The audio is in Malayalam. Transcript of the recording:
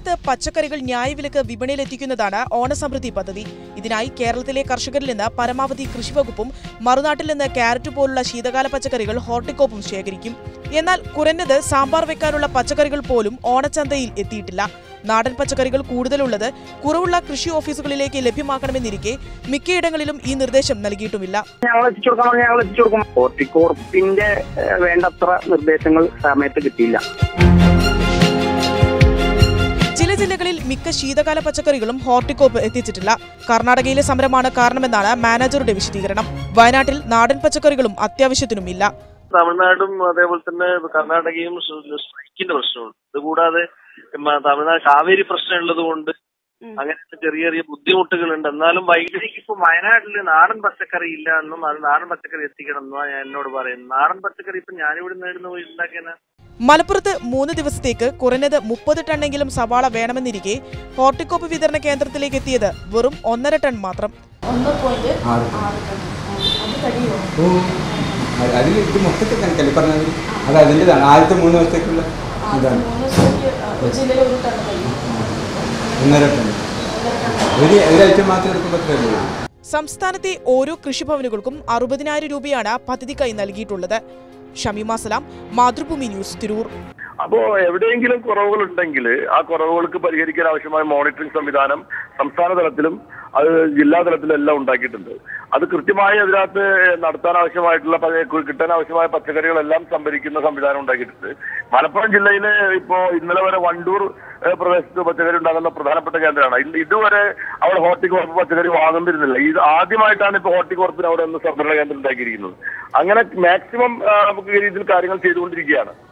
സംസ്ഥാനത്ത് പച്ചക്കറികൾ ന്യായവിലക്ക് വിപണിയിലെത്തിക്കുന്നതാണ് ഓണസമൃദ്ധി പദ്ധതി ഇതിനായി കേരളത്തിലെ കർഷകരിൽ നിന്ന് പരമാവധി കൃഷിവകുപ്പും മറുനാട്ടിൽ നിന്ന് ക്യാരറ്റ് പോലുള്ള ശീതകാല പച്ചക്കറികൾ ഹോർട്ടിക്കോപ്പും ശേഖരിക്കും എന്നാൽ കുറഞ്ഞത് സാമ്പാർ വെക്കാനുള്ള പച്ചക്കറികൾ പോലും ഓണച്ചന്തയിൽ എത്തിയിട്ടില്ല നാടൻ പച്ചക്കറികൾ കൂടുതലുള്ളത് കുറവുള്ള കൃഷി ഓഫീസുകളിലേക്ക് ലഭ്യമാക്കണമെന്നിരിക്കെ മിക്കയിടങ്ങളിലും ഈ നിർദ്ദേശം നൽകിയിട്ടുമില്ല ഞങ്ങൾ എത്തിച്ചു കൊടുക്കണം ഞങ്ങൾ എത്തിച്ചു കൊടുക്കും ഹോർട്ടിക്കോർപ്പിന്റെ ഏഹ്, വേണ്ടത്ര നിർദ്ദേശങ്ങൾ സമയത്ത് കിട്ടിയില്ല ചില ജില്ലകളിൽ മിക്ക ശീതകാല പച്ചക്കറികളും ഹോർട്ടിക്കോപ്പ് എത്തിച്ചിട്ടില്ല കർണാടകയിലെ സമരമാണ് കാരണമെന്നാണ് മാനേജറുടെ വിശദീകരണം വയനാട്ടിൽ നാടൻ പച്ചക്കറികളും അത്യാവശ്യത്തിനുമില്ല തമിഴ്നാടും അതേപോലെ തന്നെ കർണാടകയും സ്ട്രൈക്കിന്റെ പ്രശ്നമുണ്ട് ഇതുകൂടാതെ മ- തമിഴ്നാട് കാവേരി പ്രശ്നം ഉള്ളത് കൊണ്ട് അങ്ങനത്തെ ചെറിയ ചെറിയ ബുദ്ധിമുട്ടുകളുണ്ട് എന്നാലും വൈദ്യുതിക്ക് ഇപ്പൊ വയനാട്ടിൽ നാടൻ പച്ചക്കറി ഇല്ല എന്നും അത് നാടൻ പച്ചക്കറി എത്തിക്കണം എന്നും ഞാൻ എന്നോട് പറയുന്നത് നാടൻ പച്ചക്കറി ഇപ്പൊ ഞാനിവിടെ നേടുന്ന പോയി ഉണ്ടാക്കിയ മലപ്പുറത്ത് മൂന്ന് ദിവസത്തേക്ക് കുറഞ്ഞത് മുപ്പത് ടണ്ണെങ്കിലും സവാള വേണമെന്നിരിക്കെ ഹോർട്ടിക്കോപ്പ് വിതരണ കേന്ദ്രത്തിലേക്ക് എത്തിയത് വെറും ഒന്നര ടൺ മാത്രം ഒന്ന് പോയിന്റ് ആറ് ടൺ അത് കഴിയുമോ ഓ അത് അതിൽ ഇത് മൊത്തത്തിൽ കണക്കല്ലേ പറഞ്ഞത് അത് അതിൻ്റെതാണ് ആദ്യത്തെ മൂന്ന് ദിവസത്തേക്കുള്ള ഇതാണ് മൂന്ന് ദിവസത്തേക്ക് ഒരു ജില്ലയിൽ ഒരു ടൺ കഴിയും ഒന്നര ടൺ ഒരു ഒരാഴ്ച മാത്രം എടുക്കുമ്പോൾ എത്രയല്ലേ ഉള്ളൂ? സംസ്ഥാനത്തെ ഓരോ കൃഷിഭവനുകൾക്കും അറുപതിനായിരം രൂപയാണ് പദ്ധതിക്കായി നൽകിയിട്ടുള്ളത് ഷമീമ സലാം മാതൃഭൂമി ന്യൂസ് തിരൂർ അപ്പോ എവിടെയെങ്കിലും കുറവുകൾ ഉണ്ടെങ്കിൽ ആ കുറവുകൾക്ക് പരിഹരിക്കാൻ ആവശ്യമായ മോണിറ്ററിംഗ് സംവിധാനം സംസ്ഥാന തലത്തിലും അത് ജില്ലാ തലത്തിലും എല്ലാം ഉണ്ടാക്കിയിട്ടുണ്ട് അത് കൃത്യമായി അതിനകത്ത് നടത്താൻ ആവശ്യമായിട്ടുള്ള പ- കിട്ടാൻ ആവശ്യമായ പച്ചക്കറികളെല്ലാം സംഭരിക്കുന്ന സംവിധാനം ഉണ്ടാക്കിയിട്ടുണ്ട് മലപ്പുറം ജില്ലയിലെ ഇപ്പോ ഇന്നലെ വരെ വണ്ടൂർ ഏഹ്, പ്രദേശത്ത് പച്ചക്കറി ഉണ്ടാകുന്ന പ്രധാനപ്പെട്ട കേന്ദ്രമാണ് ഇന്ന് ഇതുവരെ അവിടെ ഹോർട്ടിക്കോർപ്പ് പച്ചക്കറി വാങ്ങുന്നിരുന്നില്ല ഇത് ആദ്യമായിട്ടാണ് ഇപ്പോൾ ഹോർട്ടിക്കോർപ്പിന് അവിടെ ഒന്ന് സംഭരണ കേന്ദ്രം ഉണ്ടാക്കിയിരിക്കുന്നത് അങ്ങനെ മാക്സിമം നമുക്ക് ഈ രീതിയിൽ കാര്യങ്ങൾ ചെയ്തുകൊണ്ടിരിക്കുകയാണ്